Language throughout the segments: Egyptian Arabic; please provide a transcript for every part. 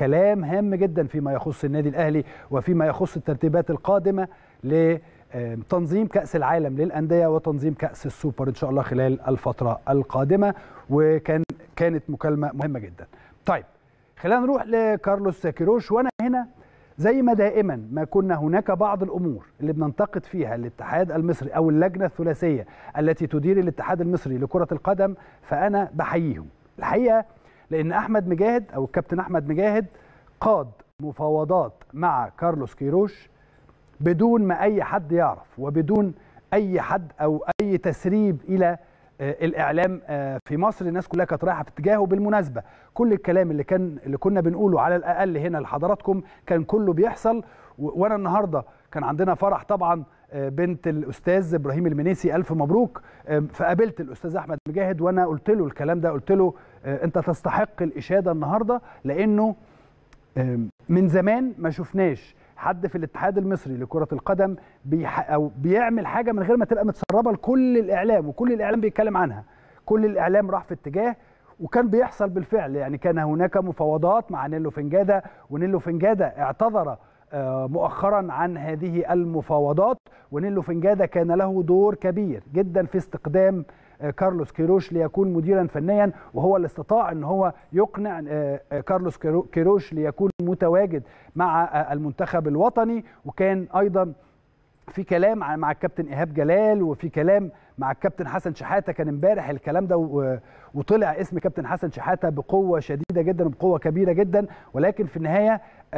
كلام هام جدا فيما يخص النادي الاهلي وفيما يخص الترتيبات القادمه لتنظيم كاس العالم للانديه وتنظيم كاس السوبر ان شاء الله خلال الفتره القادمه وكان كانت مكالمه مهمه جدا. طيب خلينا نروح لكارلوس كيروش وانا هنا زي ما دائما ما كنا هناك بعض الامور اللي بننتقد فيها الاتحاد المصري او اللجنه الثلاثيه التي تدير الاتحاد المصري لكره القدم فانا بحييهم. الحقيقه لان احمد مجاهد او الكابتن احمد مجاهد قاد مفاوضات مع كارلوس كيروش بدون ما اي حد يعرف وبدون اي حد او اي تسريب الى الاعلام في مصر الناس كلها كانت رايحه في اتجاهه بالمناسبه كل الكلام اللي كان اللي كنا بنقوله على الاقل هنا لحضراتكم كان كله بيحصل وانا النهارده كان عندنا فرح طبعا بنت الاستاذ ابراهيم المنيسي الف مبروك فقابلت الاستاذ احمد مجاهد وانا قلت له الكلام ده قلت له انت تستحق الاشاده النهارده لانه من زمان ما شفناش حد في الاتحاد المصري لكره القدم بيح او بيعمل حاجه من غير ما تبقى متسربه لكل الاعلام وكل الاعلام بيتكلم عنها كل الاعلام راح في اتجاه وكان بيحصل بالفعل يعني كان هناك مفاوضات مع نيلو فنجادا ونيلو فنجادا اعتذر مؤخرا عن هذه المفاوضات ونيلو فنجادا كان له دور كبير جدا في استقدام كارلوس كيروش ليكون مديرا فنيا وهو اللي استطاع ان هو يقنع كارلوس كيروش ليكون متواجد مع المنتخب الوطني وكان ايضا في كلام مع الكابتن ايهاب جلال وفي كلام مع الكابتن حسن شحاته كان امبارح الكلام ده وطلع اسم كابتن حسن شحاته بقوه شديده جدا وبقوه كبيره جدا ولكن في النهايه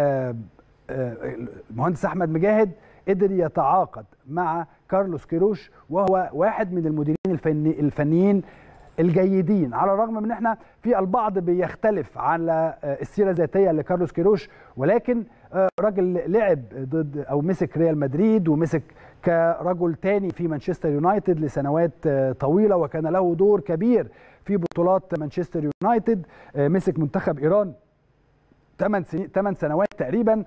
المهندس احمد مجاهد قدر يتعاقد مع كارلوس كيروش وهو واحد من المديرين الفني الفنيين الجيدين على الرغم من احنا في البعض بيختلف على السيره الذاتيه لكارلوس كيروش ولكن راجل لعب ضد او مسك ريال مدريد ومسك كرجل تاني في مانشستر يونايتد لسنوات طويله وكان له دور كبير في بطولات مانشستر يونايتد مسك منتخب ايران 8 سنين 8 سنوات تقريبا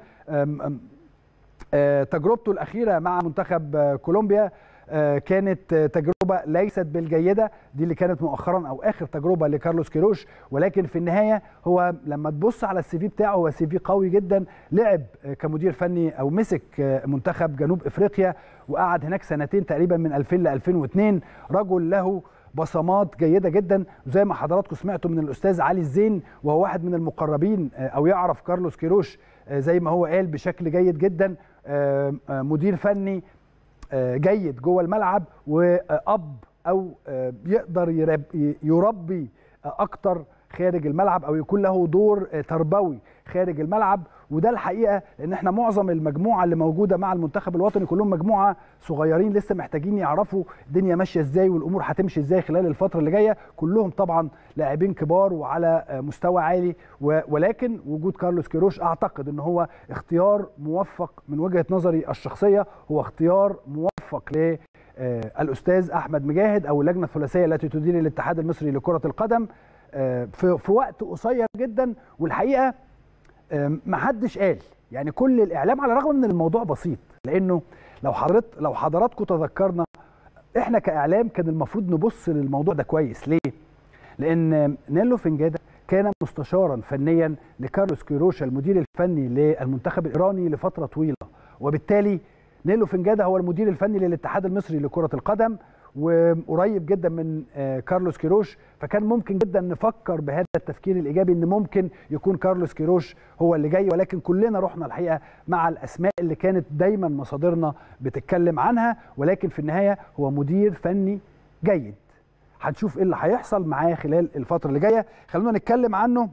تجربته الاخيره مع منتخب كولومبيا كانت تجربه ليست بالجيده دي اللي كانت مؤخرا او اخر تجربه لكارلوس كيروش ولكن في النهايه هو لما تبص على السي في بتاعه هو سي في قوي جدا لعب كمدير فني او مسك منتخب جنوب افريقيا وقعد هناك سنتين تقريبا من 2000 ل 2002 رجل له بصمات جيده جدا زي ما حضراتكم سمعتوا من الاستاذ علي الزين وهو واحد من المقربين او يعرف كارلوس كيروش زي ما هو قال بشكل جيد جدا مدير فني جيد جوه الملعب واب او يقدر يربي اكتر خارج الملعب او يكون له دور تربوي خارج الملعب وده الحقيقه لان احنا معظم المجموعه اللي موجوده مع المنتخب الوطني كلهم مجموعه صغيرين لسه محتاجين يعرفوا الدنيا ماشيه ازاي والامور هتمشي ازاي خلال الفتره اللي جايه كلهم طبعا لاعبين كبار وعلى مستوى عالي ولكن وجود كارلوس كيروش اعتقد ان هو اختيار موفق من وجهه نظري الشخصيه هو اختيار موفق ل الاستاذ احمد مجاهد او اللجنه الثلاثيه التي تدير الاتحاد المصري لكره القدم في في وقت قصير جدا والحقيقه ما حدش قال يعني كل الاعلام على الرغم من الموضوع بسيط لانه لو حضرت لو حضراتكم تذكرنا احنا كاعلام كان المفروض نبص للموضوع ده كويس ليه لان نيلو فنجادا كان مستشارا فنيا لكارلوس كيروش المدير الفني للمنتخب الايراني لفتره طويله وبالتالي نيلو فنجادا هو المدير الفني للاتحاد المصري لكره القدم وقريب جدا من كارلوس كيروش فكان ممكن جدا نفكر بهذا التفكير الايجابي ان ممكن يكون كارلوس كيروش هو اللي جاي ولكن كلنا رحنا الحقيقه مع الاسماء اللي كانت دايما مصادرنا بتتكلم عنها ولكن في النهايه هو مدير فني جيد هنشوف ايه اللي هيحصل معاه خلال الفتره اللي جايه خلونا نتكلم عنه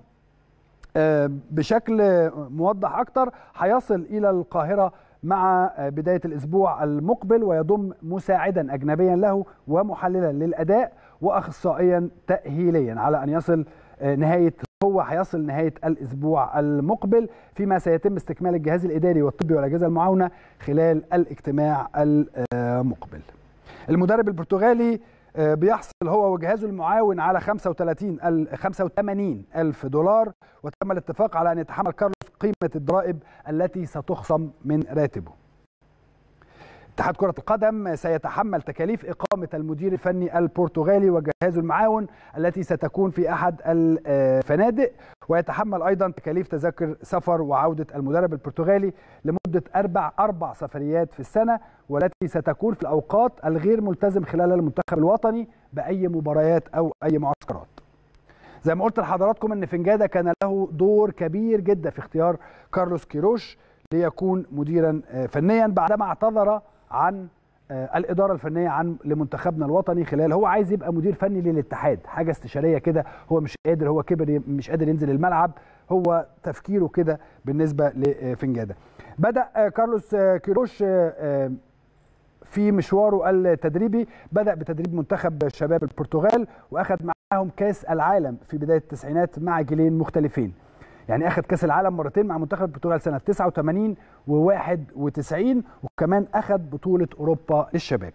بشكل موضح اكتر هيصل الى القاهره مع بداية الأسبوع المقبل ويضم مساعدا أجنبيا له ومحللا للأداء وأخصائيا تأهيليا على أن يصل نهاية هو هيصل نهاية الأسبوع المقبل فيما سيتم استكمال الجهاز الإداري والطبي والأجهزة المعاونة خلال الاجتماع المقبل المدرب البرتغالي بيحصل هو وجهازه المعاون على 35 85 ألف دولار وتم الاتفاق على أن يتحمل كارلوس قيمة الضرائب التي ستخصم من راتبه اتحاد كرة القدم سيتحمل تكاليف إقامة المدير الفني البرتغالي وجهازه المعاون التي ستكون في أحد الفنادق ويتحمل أيضا تكاليف تذاكر سفر وعودة المدرب البرتغالي لمدة أربع أربع سفريات في السنة والتي ستكون في الأوقات الغير ملتزم خلالها المنتخب الوطني بأي مباريات أو أي معسكرات زي ما قلت لحضراتكم ان فنجاده كان له دور كبير جدا في اختيار كارلوس كيروش ليكون مديرا فنيا بعدما اعتذر عن الاداره الفنيه عن لمنتخبنا الوطني خلال هو عايز يبقى مدير فني للاتحاد حاجه استشاريه كده هو مش قادر هو كبر مش قادر ينزل الملعب هو تفكيره كده بالنسبه لفنجاده بدا كارلوس كيروش في مشواره التدريبي بدا بتدريب منتخب شباب البرتغال واخذ معاهم كاس العالم في بدايه التسعينات مع جيلين مختلفين يعني اخذ كاس العالم مرتين مع منتخب البرتغال سنه 89 و91 وكمان اخذ بطوله اوروبا للشباب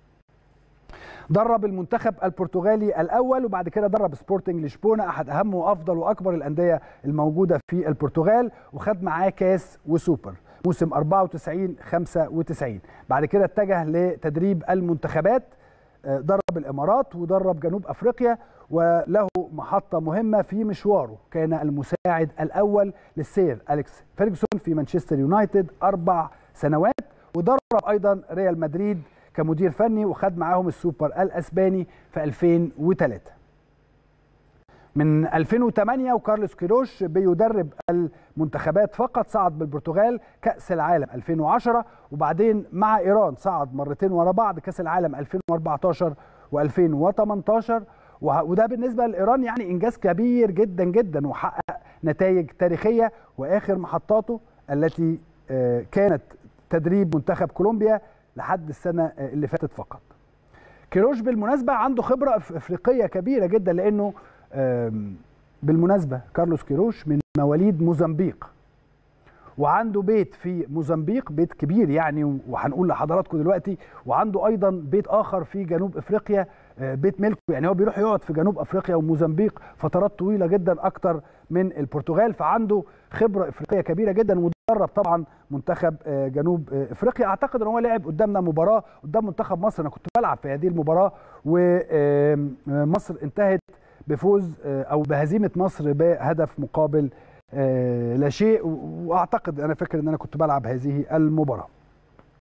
درب المنتخب البرتغالي الاول وبعد كده درب سبورتنج لشبونه احد اهم وافضل واكبر الانديه الموجوده في البرتغال وخد معاه كاس وسوبر موسم 94 95 بعد كده اتجه لتدريب المنتخبات درب الامارات ودرب جنوب افريقيا وله محطه مهمه في مشواره كان المساعد الاول للسير اليكس فيرجسون في مانشستر يونايتد اربع سنوات ودرب ايضا ريال مدريد كمدير فني وخد معاهم السوبر الاسباني في 2003 من 2008 وكارلوس كيروش بيدرب المنتخبات فقط صعد بالبرتغال كأس العالم 2010 وبعدين مع إيران صعد مرتين ورا بعض كأس العالم 2014 و2018 وده بالنسبة لإيران يعني إنجاز كبير جدا جدا وحقق نتائج تاريخية وآخر محطاته التي كانت تدريب منتخب كولومبيا لحد السنة اللي فاتت فقط كيروش بالمناسبة عنده خبرة إفريقية كبيرة جدا لأنه بالمناسبة كارلوس كيروش من مواليد موزمبيق وعنده بيت في موزمبيق بيت كبير يعني وهنقول لحضراتكم دلوقتي وعنده ايضا بيت اخر في جنوب افريقيا بيت ملكه يعني هو بيروح يقعد في جنوب افريقيا وموزمبيق فترات طويله جدا اكتر من البرتغال فعنده خبره افريقيه كبيره جدا ودرب طبعا منتخب جنوب افريقيا اعتقد ان هو لعب قدامنا مباراه قدام منتخب مصر انا كنت بلعب في هذه المباراه ومصر انتهت بفوز او بهزيمه مصر بهدف مقابل لا شيء واعتقد انا فاكر ان انا كنت بلعب هذه المباراه